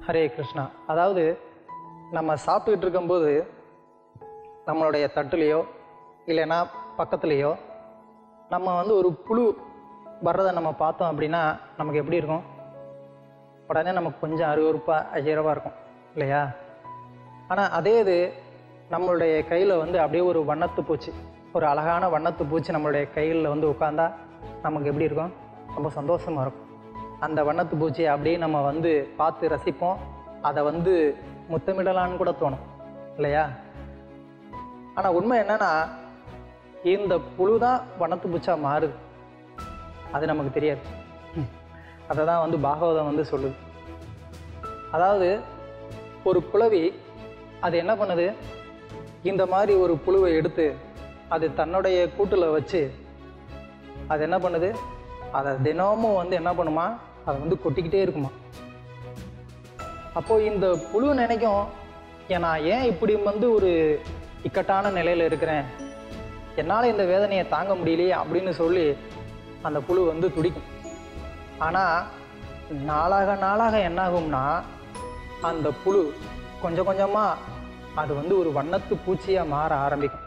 ஹரே கிருஷ்ணா அதாவது நம்ம சாப்பிட்டுக்கிட்டு இருக்கும்போது நம்மளுடைய தட்டுலேயோ இல்லைன்னா பக்கத்துலேயோ நம்ம வந்து ஒரு புழு வர்றதை நம்ம பார்த்தோம் அப்படின்னா நமக்கு எப்படி இருக்கும் உடனே நமக்கு கொஞ்சம் அருவறுப்பாக அஜீரவாக இருக்கும் இல்லையா ஆனால் அதே இது நம்மளுடைய கையில் வந்து அப்படியே ஒரு வண்ணத்து பூச்சி ஒரு அழகான வண்ணத்து பூச்சி நம்மளுடைய கையில் வந்து உட்காந்தா நமக்கு எப்படி இருக்கும் ரொம்ப சந்தோஷமாக இருக்கும் அந்த வண்ணத்து பூச்சியை அப்படியே நம்ம வந்து பார்த்து ரசிப்போம் அதை வந்து முத்தமிடலான்னு கூட தோணும் இல்லையா ஆனால் உண்மை என்னன்னா இந்த புழு தான் வண்ணத்து பூச்சா மாறுது அது நமக்கு தெரியாது அதை தான் வந்து பாகவதம் வந்து சொல்லுது அதாவது ஒரு குளவி அது என்ன பண்ணுது இந்த மாதிரி ஒரு புழுவை எடுத்து அது தன்னுடைய கூட்டில் வச்சு அது என்ன பண்ணுது அதை தினமும் வந்து என்ன பண்ணுமா அதை வந்து கொட்டிக்கிட்டே இருக்குமா அப்போ இந்த புழு நினைக்கும் "ஏன் நான் ஏன் இப்படி வந்து ஒரு இக்கட்டான நிலையில் இருக்கிறேன் என்னால் இந்த வேதனையை தாங்க முடியலையே அப்படின்னு சொல்லி அந்த புழு வந்து துடிக்கும் ஆனால் நாளாக நாளாக என்னாகும்னா அந்த புழு கொஞ்சம் கொஞ்சமாக அது வந்து ஒரு வண்ணத்து பூச்சியாக மாற ஆரம்பிக்கும்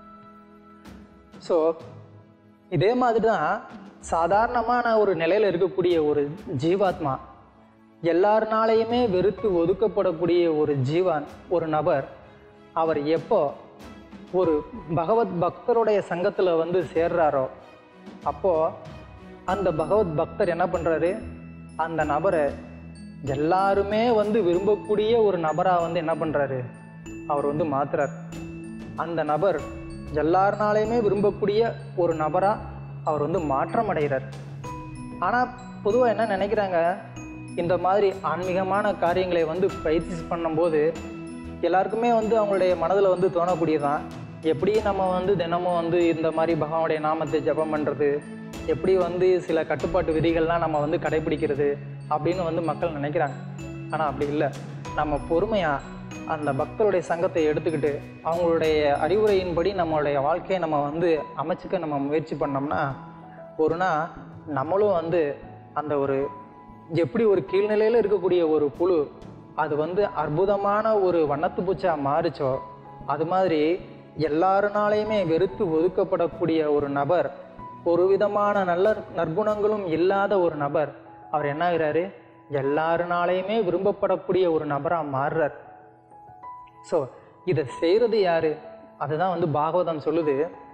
ஸோ இதே மாதிரி தான் சாதாரணமான ஒரு நிலையில் இருக்கக்கூடிய ஒரு ஜீவாத்மா எல்லாருனாலையுமே வெறுத்து ஒதுக்கப்படக்கூடிய ஒரு ஜீவான் ஒரு நபர் அவர் எப்போ ஒரு பகவத் பக்தருடைய சங்கத்தில் வந்து சேர்றாரோ அப்போது அந்த பகவத் பக்தர் என்ன பண்ணுறாரு அந்த நபரை எல்லாருமே வந்து விரும்பக்கூடிய ஒரு நபராக வந்து என்ன பண்ணுறாரு அவர் வந்து மாத்துறார் அந்த நபர் எல்லாருனாலையுமே விரும்பக்கூடிய ஒரு நபராக அவர் வந்து மாற்றம் அடைகிறார் ஆனால் பொதுவாக என்ன நினைக்கிறாங்க இந்த மாதிரி ஆன்மீகமான காரியங்களை வந்து பயிற்சி பண்ணும்போது எல்லாருக்குமே வந்து அவங்களுடைய மனதில் வந்து தோணக்கூடியதான் எப்படி நம்ம வந்து தினமும் வந்து இந்த மாதிரி பகவானுடைய நாமத்தை ஜெபம் பண்ணுறது எப்படி வந்து சில கட்டுப்பாட்டு விதிகள்லாம் நம்ம வந்து கடைபிடிக்கிறது அப்படின்னு வந்து மக்கள் நினைக்கிறாங்க ஆனால் அப்படி இல்லை நம்ம பொறுமையாக அந்த பக்தருடைய சங்கத்தை எடுத்துக்கிட்டு அவங்களுடைய அறிவுரையின்படி நம்மளுடைய வாழ்க்கையை நம்ம வந்து அமைச்சுக்க நம்ம முயற்சி பண்ணோம்னா ஒரு நாள் நம்மளும் வந்து அந்த ஒரு எப்படி ஒரு கீழ்நிலையில் இருக்கக்கூடிய ஒரு புழு அது வந்து அற்புதமான ஒரு வண்ணத்து பூச்சா மாறுச்சோ அது மாதிரி எல்லாருனாலையுமே வெறுத்து ஒதுக்கப்படக்கூடிய ஒரு நபர் ஒரு விதமான நல்ல நற்குணங்களும் இல்லாத ஒரு நபர் அவர் என்ன ஆகிறாரு எல்லாருனாலையுமே விரும்பப்படக்கூடிய ஒரு நபராக மாறுறார் ஸோ இதை செய்கிறது யாரு அதுதான் வந்து பாகவதம் சொல்லுது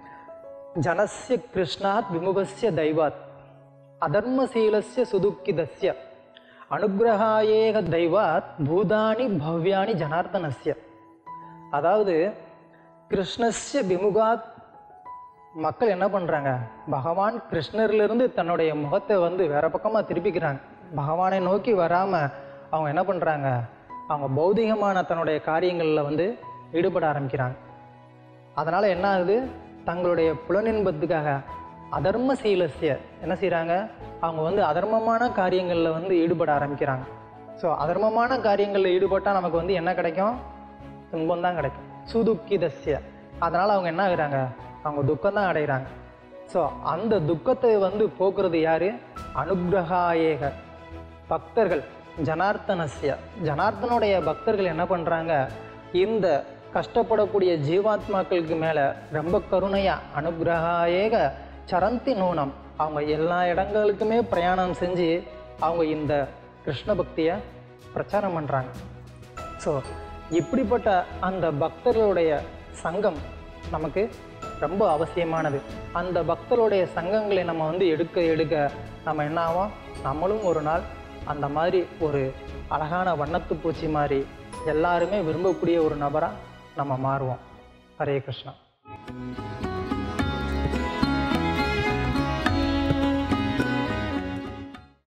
ஜனஸ்ய கிருஷ்ணாத் விமுகஸ்ய தெய்வாத் அதர்மசீலஸ்ய சுதுக்கிதஸ்ய அனுகிரகாயேக தெய்வாத் பூதானி பவ்யானி ஜனார்த்தனஸ்ய அதாவது கிருஷ்ணஸ்ய விமுகாத் மக்கள் என்ன பண்ணுறாங்க பகவான் கிருஷ்ணர்லேருந்து தன்னுடைய முகத்தை வந்து வேற பக்கமாக திருப்பிக்கிறாங்க பகவானை நோக்கி வராமல் அவங்க என்ன பண்ணுறாங்க அவங்க பௌதிகமான தன்னுடைய காரியங்களில் வந்து ஈடுபட ஆரம்பிக்கிறாங்க அதனால் என்ன ஆகுது தங்களுடைய புலனின்பத்துக்காக அதர்ம சீலசிய என்ன செய்கிறாங்க அவங்க வந்து அதர்மமான காரியங்களில் வந்து ஈடுபட ஆரம்பிக்கிறாங்க ஸோ அதர்மமான காரியங்களில் ஈடுபட்டால் நமக்கு வந்து என்ன கிடைக்கும் துன்பம் தான் கிடைக்கும் சுதுக்கிதஸ்ய அதனால் அவங்க என்ன ஆகுறாங்க அவங்க துக்கம் தான் அடைகிறாங்க ஸோ அந்த துக்கத்தை வந்து போக்குறது யாரு அனுகிரகாயேக பக்தர்கள் ஜனார்த்தனஸ்ய ஜனார்த்தனுடைய பக்தர்கள் என்ன பண்ணுறாங்க இந்த கஷ்டப்படக்கூடிய ஜீவாத்மாக்களுக்கு மேலே ரொம்ப கருணையாக அனுகிரகாயேக சரந்தி நூனம் அவங்க எல்லா இடங்களுக்குமே பிரயாணம் செஞ்சு அவங்க இந்த கிருஷ்ண பக்தியை பிரச்சாரம் பண்ணுறாங்க ஸோ இப்படிப்பட்ட அந்த பக்தர்களுடைய சங்கம் நமக்கு ரொம்ப அவசியமானது அந்த பக்தருடைய சங்கங்களை நம்ம வந்து எடுக்க எடுக்க நம்ம என்ன ஆகும் நம்மளும் ஒரு நாள் அந்த மாதிரி ஒரு அழகான வண்ணத்து பூச்சி மாதிரி எல்லாருமே விரும்பக்கூடிய ஒரு நபராக நம்ம மாறுவோம் ஹரே கிருஷ்ணா